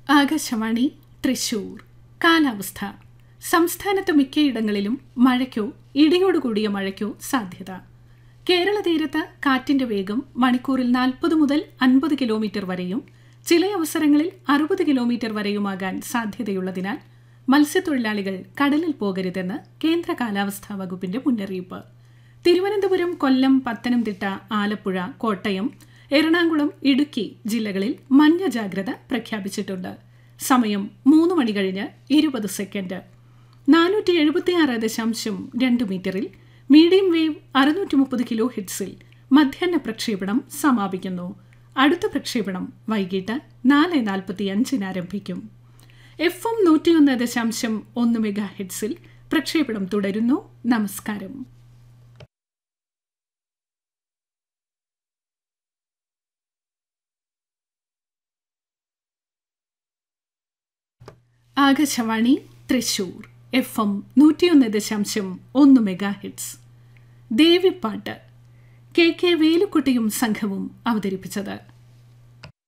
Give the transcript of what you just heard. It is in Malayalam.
ആകാശവാണി തൃശൂർ കാലാവസ്ഥ സംസ്ഥാനത്ത് മിക്കയിടങ്ങളിലും മഴയ്ക്കോ ഇടിയോടുകൂടിയ മഴയ്ക്കോ സാധ്യത കേരള തീരത്ത് കാറ്റിന്റെ വേഗം മണിക്കൂറിൽ നാൽപ്പത് മുതൽ അൻപത് കിലോമീറ്റർ വരെയും ചില അവസരങ്ങളിൽ അറുപത് കിലോമീറ്റർ വരെയുമാകാൻ സാധ്യതയുള്ളതിനാൽ മത്സ്യത്തൊഴിലാളികൾ കടലിൽ പോകരുതെന്ന് കേന്ദ്ര കാലാവസ്ഥാ വകുപ്പിന്റെ മുന്നറിയിപ്പ് തിരുവനന്തപുരം കൊല്ലം പത്തനംതിട്ട ആലപ്പുഴ കോട്ടയം എറണാകുളം ഇടുക്കി ജില്ലകളിൽ മഞ്ഞ ജാഗ്രത പ്രഖ്യാപിച്ചിട്ടുണ്ട് സമയം മൂന്ന് മണി കഴിഞ്ഞ് ഇരുപത് സെക്കൻഡ് നാനൂറ്റി എഴുപത്തിയാറ് ദശാംശം രണ്ട് മീറ്ററിൽ മീഡിയം വേവ് അറുന്നൂറ്റി മുപ്പത് കിലോ ഹിറ്റ്സിൽ മധ്യാഹ്ന പ്രക്ഷേപണം സമാപിക്കുന്നു അടുത്ത പ്രക്ഷേപണം വൈകിട്ട് നാല് നാൽപ്പത്തി അഞ്ചിന് ആരംഭിക്കും എഫ് എം നൂറ്റിയൊന്ന് ദശാംശം ഒന്ന് മെഗാ ഹിറ്റ്സിൽ പ്രക്ഷേപണം തുടരുന്നു നമസ്കാരം ആകാശവാണി തൃശൂർ എഫ് എം നൂറ്റിയൊന്ന് ദശാംശം ഒന്ന് മെഗാ ഹിറ്റ്സ് ദേവിപ്പാട്ട് കെ കെ വേലുക്കുട്ടിയും സംഘവും അവതരിപ്പിച്ചത്